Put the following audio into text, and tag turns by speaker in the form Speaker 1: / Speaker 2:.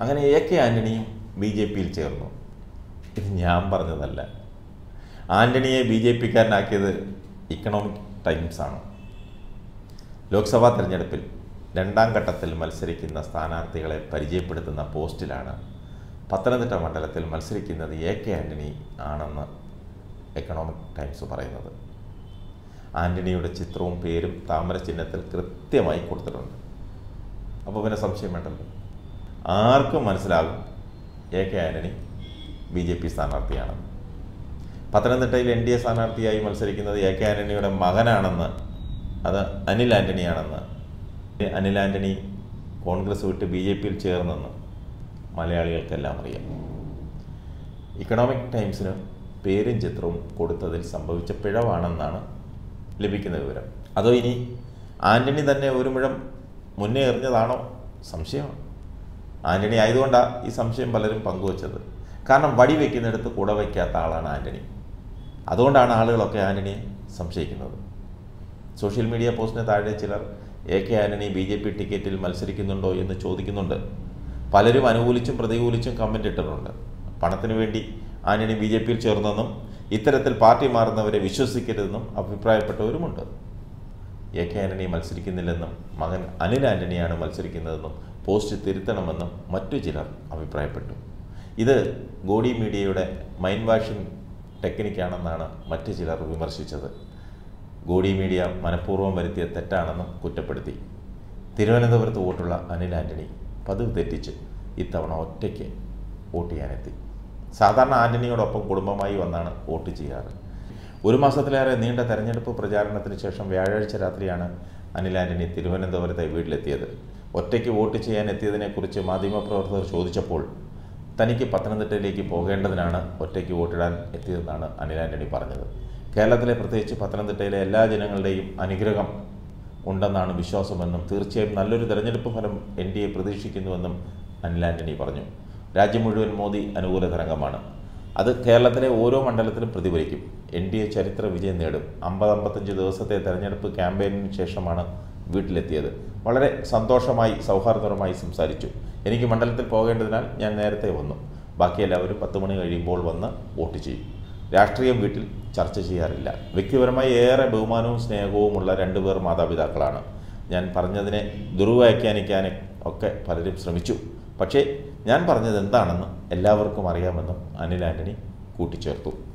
Speaker 1: അങ്ങനെ A K ആൻ്റണിയും B J പിയിൽ ചേർന്നു ഇത് ഞാൻ പറഞ്ഞതല്ല ആൻ്റണിയെ ബി ജെ പിക്കാരനാക്കിയത് ഇക്കണോമിക് ടൈംസാണ് ലോക്സഭാ തെരഞ്ഞെടുപ്പിൽ രണ്ടാം ഘട്ടത്തിൽ മത്സരിക്കുന്ന സ്ഥാനാർത്ഥികളെ പരിചയപ്പെടുത്തുന്ന പോസ്റ്റിലാണ് പത്തനംതിട്ട മണ്ഡലത്തിൽ മത്സരിക്കുന്നത് എ കെ ആൻ്റണി ആണെന്ന് എക്കണോമിക് ടൈംസ് പറയുന്നത് ആൻ്റണിയുടെ ചിത്രവും പേരും താമര ചിഹ്നത്തിൽ കൃത്യമായി കൊടുത്തിട്ടുണ്ട് അപ്പോൾ പിന്നെ സംശയം വേണ്ടല്ലോ ആർക്കും മനസ്സിലാകും A K Antony B J P സ്ഥാനാർത്ഥിയാണ് പത്തനംതിട്ടയിൽ എൻ ഡി എ സ്ഥാനാർത്ഥിയായി മത്സരിക്കുന്നത് എ കെ ആൻ്റണിയുടെ മകനാണെന്ന് അത് അനിൽ ആൻ്റണിയാണെന്ന് അനിൽ ആൻ്റണി കോൺഗ്രസ് വിട്ട് ബി ജെ പിയിൽ ചേർന്നെന്ന് മലയാളികൾക്കെല്ലാം അറിയാം ഇക്കണോമിക് ടൈംസിന് പേരും ചിത്രവും കൊടുത്തതിൽ സംഭവിച്ച പിഴവാണെന്നാണ് ലഭിക്കുന്ന വിവരം അതോ ഇനി ആൻ്റണി തന്നെ ഒരു മുഴം മുന്നേ എറിഞ്ഞതാണോ സംശയമാണ് ആൻ്റണി ആയതുകൊണ്ടാണ് ഈ സംശയം പലരും പങ്കുവച്ചത് കാരണം വടി വയ്ക്കുന്നിടത്ത് കുട വയ്ക്കാത്ത ആളാണ് ആൻ്റണി അതുകൊണ്ടാണ് ആളുകളൊക്കെ ആൻ്റണിയെ സംശയിക്കുന്നത് സോഷ്യൽ മീഡിയ പോസ്റ്റിന് താഴെ ചിലർ A K Antony B J P ടിക്കറ്റിൽ മത്സരിക്കുന്നുണ്ടോ എന്ന് ചോദിക്കുന്നുണ്ട് പലരും അനുകൂലിച്ചും പ്രതികൂലിച്ചും കമൻ്റ് ഇട്ടിട്ടുണ്ട് പണത്തിനു വേണ്ടി ആന്റണി ബി ജെ പിയിൽ ചേർന്നെന്നും ഇത്തരത്തിൽ പാർട്ടി മാറുന്നവരെ വിശ്വസിക്കരുതെന്നും അഭിപ്രായപ്പെട്ടവരുമുണ്ട് എ കെ ആന്റണി മത്സരിക്കുന്നില്ലെന്നും മകൻ അനിൽ ആന്റണിയാണ് മത്സരിക്കുന്നതെന്നും പോസ്റ്റ് തിരുത്തണമെന്നും മറ്റു ചിലർ അഭിപ്രായപ്പെട്ടു ഇത് ഗോഡി മീഡിയയുടെ മൈൻഡ് വാഷിംഗ് ടെക്നിക്കാണെന്നാണ് മറ്റു ചിലർ വിമർശിച്ചത് ഗോഡി മീഡിയ മനഃപൂർവ്വം വരുത്തിയ തെറ്റാണെന്നും കുറ്റപ്പെടുത്തി തിരുവനന്തപുരത്ത് വോട്ടുള്ള അനിൽ ആന്റണി പതിവ് തെറ്റിച്ച് ഇത്തവണ ഒറ്റയ്ക്ക് വോട്ട് ചെയ്യാനെത്തി സാധാരണ ആന്റണിയോടൊപ്പം കുടുംബമായി വന്നാണ് വോട്ട് ചെയ്യാറ് ഒരു മാസത്തിലേറെ നീണ്ട തെരഞ്ഞെടുപ്പ് പ്രചാരണത്തിന് ശേഷം വ്യാഴാഴ്ച രാത്രിയാണ് അനിൽ ആന്റണി തിരുവനന്തപുരത്തെ വീട്ടിലെത്തിയത് ഒറ്റയ്ക്ക് വോട്ട് ചെയ്യാൻ എത്തിയതിനെക്കുറിച്ച് മാധ്യമപ്രവർത്തകർ ചോദിച്ചപ്പോൾ തനിക്ക് പത്തനംതിട്ടയിലേക്ക് പോകേണ്ടതിനാണ് ഒറ്റയ്ക്ക് വോട്ടിടാൻ എത്തിയതെന്നാണ് അനിൽ ആന്റണി പറഞ്ഞത് കേരളത്തിലെ പ്രത്യേകിച്ച് പത്തനംതിട്ടയിലെ എല്ലാ ജനങ്ങളുടെയും അനുഗ്രഹം ഉണ്ടെന്നാണ് വിശ്വാസമെന്നും തീർച്ചയായും നല്ലൊരു തെരഞ്ഞെടുപ്പ് ഫലം എൻ ഡി എ പ്രതീക്ഷിക്കുന്നുവെന്നും അനിൽ ആന്റണി പറഞ്ഞു രാജ്യം മുഴുവൻ മോദി അനുകൂല തരംഗമാണ് അത് കേരളത്തിലെ ഓരോ മണ്ഡലത്തിലും പ്രതിഫലിക്കും എൻ ഡി എ ചരിത്ര വിജയം നേടും അമ്പത് അമ്പത്തഞ്ച് ദിവസത്തെ തെരഞ്ഞെടുപ്പ് ക്യാമ്പയിനിന് ശേഷമാണ് വീട്ടിലെത്തിയത് വളരെ സന്തോഷമായി സൗഹാർദ്ദപരമായി സംസാരിച്ചു എനിക്ക് മണ്ഡലത്തിൽ പോകേണ്ടതിനാൽ ഞാൻ നേരത്തെ വന്നു ബാക്കി എല്ലാവരും പത്ത് മണി കഴിയുമ്പോൾ വന്ന് വോട്ട് ചെയ്യും രാഷ്ട്രീയം വീട്ടിൽ ചർച്ച ചെയ്യാറില്ല വ്യക്തിപരമായി ഏറെ ബഹുമാനവും സ്നേഹവുമുള്ള രണ്ടുപേർ മാതാപിതാക്കളാണ് ഞാൻ പറഞ്ഞതിനെ ദുർവ്യാഖ്യാനിക്കാൻ ഒക്കെ പലരും ശ്രമിച്ചു പക്ഷേ ഞാൻ പറഞ്ഞത് എന്താണെന്ന് എല്ലാവർക്കും അറിയാമെന്നും അനിൽ ആൻ്റണി കൂട്ടിച്ചേർത്തു